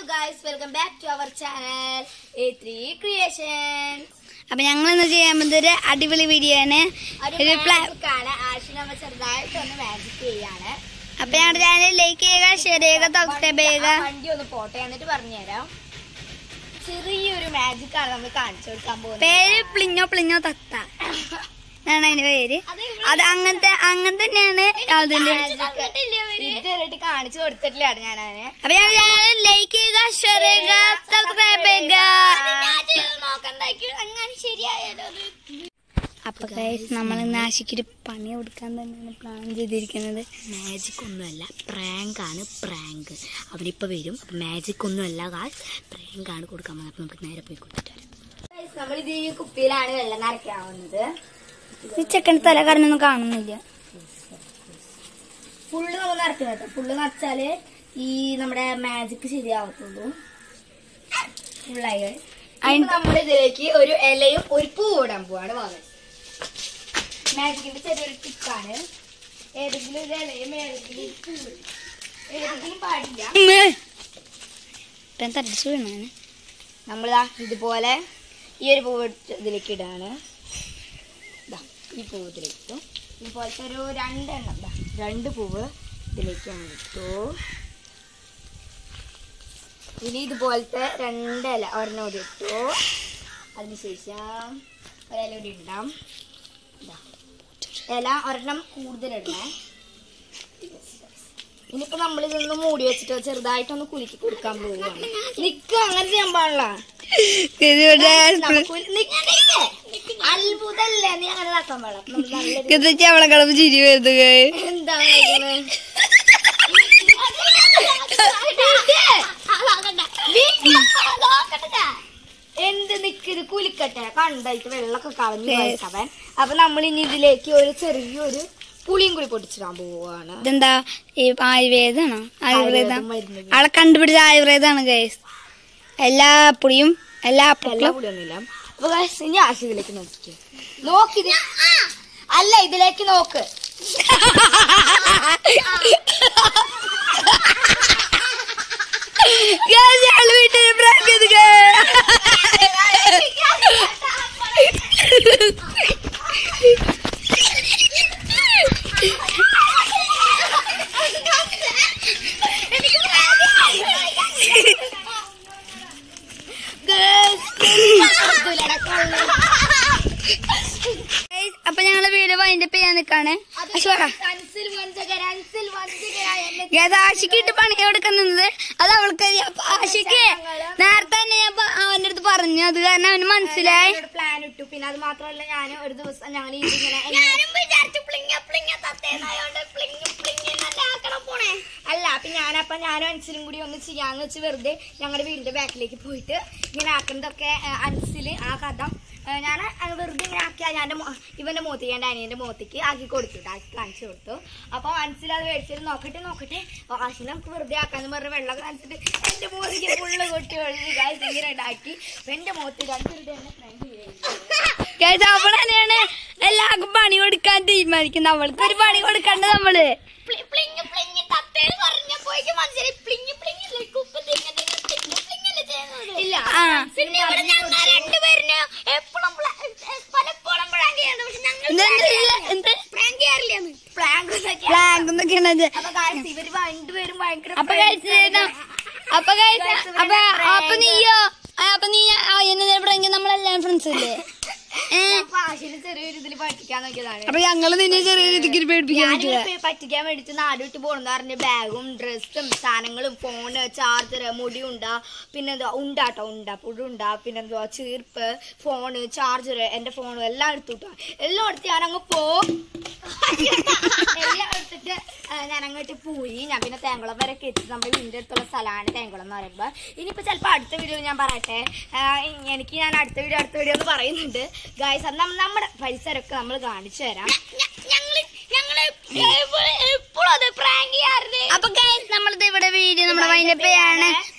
Guys welcome back to our channel A three creations അപ്പൊ ഞങ്ങൾ ഇന്ന് ചെയ്യാൻ പോകുന്നത് ഒരു അടിപൊളി വീഡിയോ ആണ് ഒരു പ്ലാ- ആണ് ആഴ്ച നമ്മൾ ചെറുതായിട്ട് ഒന്ന് മാജിക് ചെയ്യാണ് അപ്പൊ ഞങ്ങളുടെ ചാനൽ ലൈക്ക് ചെയ്യുക ഷെയർ ചെയ്യുക സബ്സ്ക്രൈബ് ചെയ്യുക ആ വണ്ടി ഒന്ന് പോട്ടെ എന്നിട്ട് പറഞ്ഞുതരാം ചെറിയൊരു മാജിക് ആണ് നമ്മൾ കാണിച്ചു കൊടുക്കാൻ പോകുന്നത് പേര് പ്ലിഞ്ഞോ പ്ലിഞ്ഞോ തത്ത എന്നാണ് അതിന്റെ പേര് അത് അങ്ങനത്തെ അങ്ങനെ തന്നെയാണ് അതിന്റെ ഇതുവരെയായിട്ട് കാണിച്ചു കൊടുത്തിട്ടില്ല ഞാൻ അതിനെ അപ്പൊ ഞങ്ങളുടെ ചാനൽ ലൈക്ക് ചെയ്യുക ഷെയർ ചെയ്യുക സബ്സ്ക്രൈബ് ചെയ്യുക അങ്ങനെ ശരിയായാലോ അപ്പൊ guys, നമ്മൾ ഇന്ന് ആശിക്കൊരു പണി കൊടുക്കാൻ തന്നെയാണ് പ്ലാൻ ചെയ്തിരിക്കുന്നത് മാജിക് ഒന്നുമല്ല പ്രാങ്ക് ആണ് പ്രാങ്ക് അവനിപ്പോൾ വരും അപ്പം മാജിക് ഒന്നുമല്ല കാശ് പ്രാങ്ക് ആണ് കൊടുക്കാൻ പോകുന്നത് അപ്പം നമുക്ക് നേരെ പോയി കൊടുത്തിട്ട് വരാം നമ്മൾ ഇത് ഈ കുപ്പിയിലാണ് വെള്ളം നിറയ്ക്കാവുന്നത് ഈ ചെക്കൻ്റെ തല കടന്നൊന്നും കാണുന്നില്ല ഫുള്ള് നമ്മൾ നിറക്കണം കേട്ടോ ഫുള്ള് നിറച്ചാല് ഈ നമ്മുടെ മാജിക് ശരിയാവത്തുള്ളൂ ഫുള്ളായി നമ്മൾ ഇതിലേക്ക് ഒരു ഇലയും ഒരു പൂ ഇടാൻ പോവാണ് വാങ്ങൽ മാജിക്കിന്റെ ചെറിയൊരു ടിപ്പാണ് ഏതെങ്കിലും ഒരു ഇലയും ഏതെങ്കിലും ഒരു പൂ ഏതെങ്കിലും പാടില്ല ഇപ്പം തടിച്ചു വീണാണ് നമ്മളിതാ ഇതുപോലെ ഈ ഒരു പൂവ് എടുത്ത് ഇതിലേക്ക് ഇടാണ് ദാ, ഈ പൂവ് ഇതിലേക്ക് ഇട്ടു ഇതുപോലത്തെ ഒരു രണ്ടെണ്ണം ദാ, രണ്ട് പൂവ് ഇതിലേക്ക് അങ്ങ് ഇട്ടു ഇനി ഇതുപോലത്തെ രണ്ടില ഒരെണ്ണം കൂടി ഇട്ടു അതിനുശേഷം ഒരില കൂടി ഇടാം ദാ. ഇല ഒരെണ്ണം കൂടുതലിടണേ ഇനിയിപ്പോ നമ്മൾ ഇതൊന്ന് മൂടി വെച്ചിട്ട് ചെറുതായിട്ടൊന്ന് കുലുക്കി കൊടുക്കാൻ പോവുകയാണ് നിക്ക് അങ്ങനെ ചെയ്യാൻ പാടില്ല നമുക്ക് നിക്ക് നിക്ക്. അത്ഭുതല്ലേ നീ അങ്ങനെ ഇതാക്കാൻ പാടില്ല അപ്പൊ നമുക്ക് നല്ലൊരു അവളെ കളവ് ചിരി വരുന്നത് എന്താണ് ഇങ്ങനെ? എന്ത് നിക്കത് കുലിക്കട്ടെ കണ്ടായിട്ട് വെള്ളമൊക്കെ കളഞ്ഞു കഴിച്ചവൻ അപ്പൊ നമ്മൾ ഇനി ഇതിലേക്ക് ഒരു ചെറിയൊരു പുളിയും കൂടി പൊട്ടിച്ചിടാൻ പോവാണ് ഇതെന്താ ഈ ആയുർവേദാണോ ആയുർവേദം ആയുർവേദം മരുന്ന്. അവളെ കണ്ടുപിടിച്ച ആയുർവേദമാണ് ഗൈസ് എല്ലാ പുളിയും എല്ലാ എല്ലാ അപ്പളും പുളിയൊന്നുമില്ല അപ്പൊ guys, ഇനി ആശി ഇതിലേക്ക് നോക്കിക്കേ നോക്കിത് അല്ല ഇതിലേക്ക് നോക്ക് വീട്ടിൽ prank ചെയ്ത് guys. Guys, അപ്പൊ ഞങ്ങള് വീട് വൈൻഡപ്പ് ചെയ്യാൻ നിക്കാണ് അശ്വറ അൻസിൽ വഞ്ചകർ അൻസിൽ വഞ്ചകരായ എന്നെ ഞാൻ ആശിക്കിട്ട് പണി കൊടുക്കുന്നത് അത് അവൾക്ക് അറിയാം. അപ്പൊ ആശിക്ക് നേരത്തെ തന്നെ ഞാൻ പ- അവന്റെ അടുത്ത് പറഞ്ഞു അത് കാരണം അവന് മനസ്സിലായി ഒരു പ്ലാൻ ഇട്ടു പിന്നെ അത് മാത്രമല്ല ഞാൻ ഒരു ദിവസം ഞങ്ങൾ ഇതിങ്ങനെ ഞാനും വിചാരിച്ചു പ്ലിങ്ങ പ്ലിങ്ങ തത്തേനായോണ്ട് പ്ലിങ്ങ പ്ലിങ്ങ ആക്കണം പോണേ അല്ല അപ്പൊ ഞാനപ്പൊ ഞാനും അൻസിലും കൂടി ഒന്ന് ചെയ്യാന്ന് വെച്ച് വെറുതെ ഞങ്ങളുടെ വീടിന്റെ ബാക്കിലേക്ക് പോയിട്ട് ഇങ്ങനെ ആക്കുന്നതൊക്കെ ആ, അൻസില് ആ കഥ ആ, ഞാൻ ആ, വെറുതെ ഇങ്ങനെ ആക്കി ഞാൻ എൻ്റെ മോ- ഇവന്റെ മോത്തേക്ക് എൻ്റെ അനിയന്റെ മോത്തേക്ക് ആക്കി കൊടുത്തു ആക്കി കാണിച്ചു കൊടുത്തു അപ്പൊ അൻസിൽ അത് മേടിച്ചിട്ട് നോക്കട്ടെ നോക്കട്ടെ ആശിൽ നമുക്ക് വെറുതെ ആക്കാന്ന് പറഞ്ഞ വെള്ളം കാണിച്ചിട്ട് എന്റെ മോത്തേക്ക് ഫുള്ള് കൊട്ടി ഒഴിച്ച് ഗായ്സ് ഇങ്ങനെ ഉണ്ടാക്കി അപ്പൊ എന്റെ മോത്ത് രണ്ടു തന്നെ ഫ്രണ്ട് Guys, അവൾ തന്നെയാണ് എല്ലാവർക്കും പണി കൊടുക്കാൻ തീരുമാനിക്കുന്നത് അവൾക്ക് ഒരു പണി കൊടുക്കണ്ട നമ്മള് പ്ലിങ് പ്ലിങ് തത്തേന്ന് പറഞ്ഞപ്പോഴേക്കും മനസ്സിലായി പ്ലിങ് പ്ലിങ് കുപ്പ് തിങ്ങ തിങ്ങ പ്ലിങ് പ്ലിങ് അല്ലേ ചെയ്യുന്നത് ഇല്ല ആ. പിന്നെ ഇവിടെ ഞങ്ങൾ രണ്ടുപേരിന് എപ്പോഴും പലപ്പോഴും പ്രാങ്ക് ചെയ്യുന്നത് പക്ഷെ ഞങ്ങൾ എന്ത് പ്രാങ്ക് ചെയ്യാറില്ല പ്രാങ്ക് പ്ലാങ്ക് എന്നൊക്കെയാണ് അത്. അപ്പൊ guys, ഇവര് രണ്ടുപേരും ഭയങ്കര അപ്പൊ friends കഴിച്ച് ആണ്. അപ്പൊ കഴിച്ച് Guys, ഇവരുടെ അപ്പൊ അപ്പൊ prank. നീയോ ആ, അപ്പൊ നീ ആ, എന്നെ പറഞ്ഞ നമ്മളെല്ലാം ഫ്രണ്ട്സ് അല്ലേ ഏ അപ്പൊ ആശിന് ചെറിയൊരു ഇതിൽ പഠിക്കാൻ നോക്കിയതാണ് അപ്പൊ ഞങ്ങള് നിന്നെ ചെറിയ രീതിക്ക് പേടിപ്പിക്കാൻ പറ്റില്ല ഞാനിവിടെ പറ്റിക്കാൻ വേണ്ടിട്ട് നാട് വിട്ട് പോണെന്ന് പറഞ്ഞ ബാഗും ഡ്രസ്സും സാധനങ്ങളും ഫോണ് ചാർജർ മുടി ഉണ്ട പിന്നെന്താ ഉണ്ടാട്ടോ ഉണ്ട പുഴുണ്ട പിന്നെന്തുവാ ചീർപ്പ് ഫോണ് ചാർജർ എന്റെ ഫോണും എല്ലാം എടുത്തുട്ടോ എല്ലാം എടുത്ത് ഞാൻ അങ്ങ് പോ എല്ലാം എടുത്തിട്ട് ആ, ഞാൻ അങ്ങോട്ട് പോയി ഞാൻ പിന്നെ തേങ്കുളം വരെ എത്തി നമ്മുടെ വീടിന്റെ അടുത്തുള്ള സ്ഥലമാണ് തേങ്കുളം എന്ന് പറയുമ്പോൾ ഇനിയിപ്പോ ചിലപ്പോൾ അടുത്ത വീഡിയോ ഞാൻ പറയട്ടെ ആ, എനിക്ക് ഞാൻ അടുത്ത വീഡിയോ അടുത്ത വീഡിയോ എന്ന് പറയുന്നുണ്ട് ഗായ്സ് അത് നമ്മ- നമ്മുടെ പരിസരമൊക്കെ നമ്മൾ കാണിച്ചു തരാം ഞങ്ങള് ഞങ്ങള് എപ്പോഴും അത് പ്രാങ്ക് ചെയ്യാറുണ്ട് അപ്പൊ ഗൈസ് നമ്മളിത് ഇവിടെ വീഡിയോ നമ്മുടെ വൈൻഡപ്പ് ചെയ്യാണ്